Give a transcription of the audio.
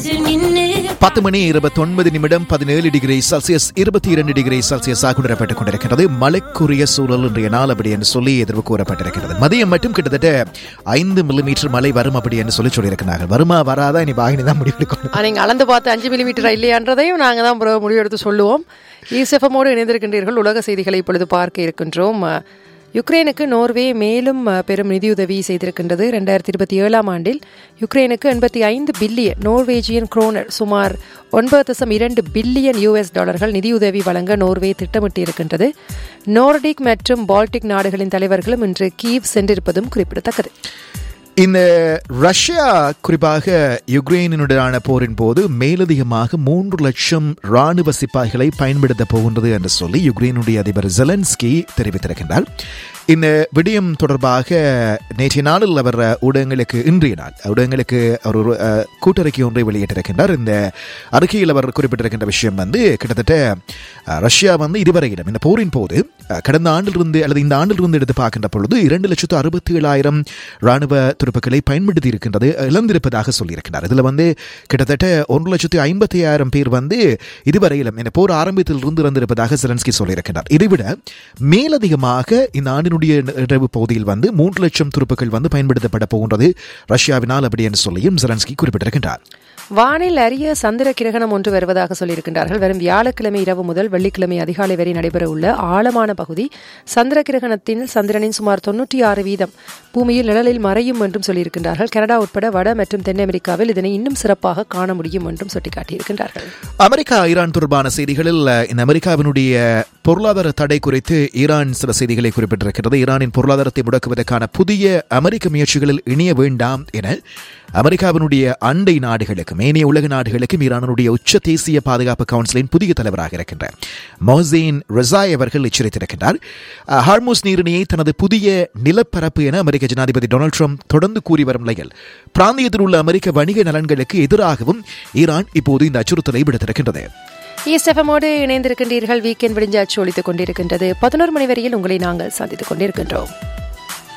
நெஞ்சில் நின்னு பத்து மணி இருபத்தி ஒன்பது நிமிடம் பதினேழு டிகிரி செல்சியஸ் இருபத்தி இரண்டு டிகிரி செல்சியஸாக உணரப்பட்டுக் கொண்டிருக்கிறது மழைக்குரிய சூழல் இன்றைய நாள் அப்படி என்று சொல்லி எதிர்வு கூறப்பட்டிருக்கிறது மதியம் மட்டும் கிட்டத்தட்ட ஐந்து மில்லிமீட்டர் மழை வரும் அப்படி என்று சொல்லி சொல்லியிருக்கிறார்கள் வருமா வராதா இனி பாகினி தான் முடிவெடுக்கணும் ஆ, நீங்க அளந்து பார்த்து அஞ்சு மில்லிமீட்டர் இல்லையான்றதையும் நாங்க தான் பிறகு முடிவெடுத்து சொல்லுவோம் ஈசெஃபமோடு இணைந்திருக்கின்றீர்கள் உலக செய்திகளை இப்பொழுது பார்க்க இருக்கின்றோம் அ, யுக்ரைனுக்கு நோர்வே மேலும் அ, பெரும் நிதியுதவி செய்திருக்கின்றது ரெண்டாயிரத்தி இருபத்தி ஏழாம் ஆண்டில் யுக்ரைனுக்கு எண்பத்தி ஐந்து பில்லியன் நோர்வேஜியன் குரோனர் சுமார் ஒன்பது தசம் இரண்டு பில்லியன் யூஎஸ் டாலர்கள் நிதியுதவி வழங்க நோர்வே திட்டமிட்டிருக்கின்றது நோர்டிக் மற்றும் பால்டிக் நாடுகளின் தலைவர்களும் இன்று கீவ் சென்றிருப்பதும் குறிப்பிடத்தக்கது இந்த ரஷ்யா குறிப்பாக யுக்ரைனுடனான போரின் போது மேலதிகமாக மூன்று லட்சம் ராணுவ சிப்பாய்களை பயன்படுத்த போகின்றது என்று சொல்லி யுக்ரைனுடைய அதிபர் ஜெலன்ஸ்கி தெரிவித்திருக்கின்றார் இந்த விடயம் தொடர்பாக நேற்றைய நாளில் அவர் ஊடகங்களுக்கு இன்றைய நாள் ஊடகங்களுக்கு அவர் ஒரு அஹ், கூட்டறிக்கை ஒன்றை வெளியிட்டிருக்கின்றார் இந்த அறிக்கையில் அவர் குறிப்பிட்டிருக்கின்ற விஷயம் வந்து கிட்டத்தட்ட அஹ், ரஷ்யா வந்து இதுவரையிலும் இந்த போரின் போது அஹ், கடந்த ஆண்டிலிருந்து அல்லது இந்த ஆண்டிலிருந்து எடுத்து பார்க்கின்ற பொழுது இரண்டு லட்சத்து அறுபத்தி ஏழாயிரம் ராணுவ துருப்புக்களை பயன்படுத்தி இருக்கின்றது இழந்திருப்பதாக சொல்லியிருக்கிறார் இதில் வந்து கிட்டத்தட்ட ஒன்று லட்சத்து ஐம்பத்தி ஆயிரம் பேர் வந்து இதுவரையிலும் இந்த போர் ஆரம்பத்தில் இருந்து இறந்திருப்பதாக செலன்ஸ்கி சொல்லியிருக்கிறார் இதைவிட மேலதிகமாக இந்த ஆண்டினுடைய நிறைவு பகுதியில் வந்து மூன்று லட்சம் துருப்புக்கள் வந்து பயன்படுத்தப்பட போகின்றது ரஷ்யாவினால் அப்படி என்று சொல்லியும் செலன்ஸ்கி குறிப்பிட்டிருக்கின்றார் வானில் அரிய சந்திர கிரகணம் ஒன்று வருவதாக சொல்லியிருக்கின்றார்கள் வரும் வியாழக்கிழமை இரவு முதல் வெள்ளிக்கிழமை அதிகாலை வரை நடைபெற உள்ள ஆழமான பகுதி சந்திர கிரகணத்தில் சந்திரனின் சுமார் தொன்னூற்றி ஆறு வீதம் பூமியில் நிழலில் மறையும் என்றும் சொல்லியிருக்கின்றார்கள் கனடா உட்பட வட மற்றும் தென் அமெரிக்காவில் இதனை இன்னும் சிறப்பாக காண முடியும் என்றும் சுட்டிக்காட்டியிருக்கின்றார்கள் அமெரிக்கா ஈரான் தொடர்பான செய்திகளில் அஹ், இந்த அமெரிக்காவினுடைய பொருளாதார தடை குறித்து ஈரான் சில செய்திகளை குறிப்பிட்டிருக்கிறது ஈரானின் பொருளாதாரத்தை முடக்குவதற்கான புதிய அமெரிக்க முயற்சிகளில் இணைய வேண்டாம் என அமெரிக்காவினுடைய அண்டை நாடுகளுக்கும் ஏனைய உலக நாடுகளுக்கும் ஈரானுடைய உச்ச தேசிய பாதுகாப்பு கவுன்சிலின் புதிய தலைவராக இருக்கின்ற மொசேன் ரசாய் அவர்கள் எச்சரித்திருக்கின்றார் அஹ், ஹார்மோஸ் நீரிணையை தனது புதிய நிலப்பரப்பு என அமெரிக்க ஜனாதிபதி டொனால்ட் ட்ரம்ப் தொடர்ந்து கூறி வரும் நிலையில் பிராந்தியத்தில் உள்ள அமெரிக்க வணிக நலன்களுக்கு எதிராகவும் ஈரான் இப்போது இந்த அச்சுறுத்தலை விடுத்திருக்கின்றது ஈஸ்டெஃபமோடு இணைந்திருக்கின்றீர்கள் வீக்கெண்ட் விடிஞ்சாச்சு ஒழித்துக் கொண்டிருக்கின்றது பதினோரு மணி வரையில் உங்களை நாங்கள் சந்தித்துக் கொண்டிருக்கின்றோம்